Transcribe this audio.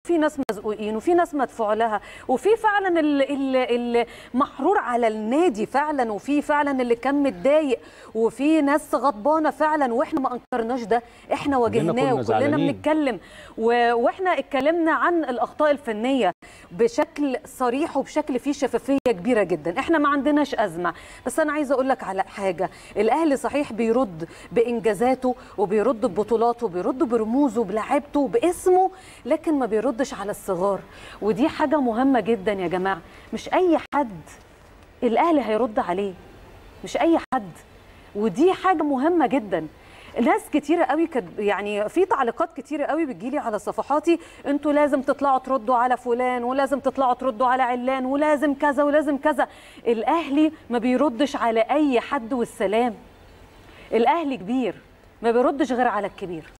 وفي ناس مزقوقين وفي ناس مدفوع لها وفي فعلا اللي محرور على النادي فعلا وفي فعلا اللي كان متضايق وفي ناس غضبانه فعلا واحنا ما انكرناش ده احنا واجهناه وكلنا بنتكلم واحنا اتكلمنا عن الاخطاء الفنيه بشكل صريح وبشكل فيه شفافيه كبيره جدا احنا ما عندناش ازمه بس انا عايزه اقول لك على حاجه الاهلي صحيح بيرد بانجازاته وبيرد ببطولاته وبيرد برموزه بلعبته باسمه لكن ما بيردش على الصغار ودي حاجه مهمه جدا يا جماعه مش اي حد الاهلي هيرد عليه مش اي حد ودي حاجه مهمه جدا ناس كتيره قوي كد يعني في تعليقات كتيره قوي بتجيلي على صفحاتي انتوا لازم تطلعوا تردوا على فلان ولازم تطلعوا تردوا على علان ولازم كذا ولازم كذا الاهلي ما بيردش على اي حد والسلام الاهلي كبير ما بيردش غير على الكبير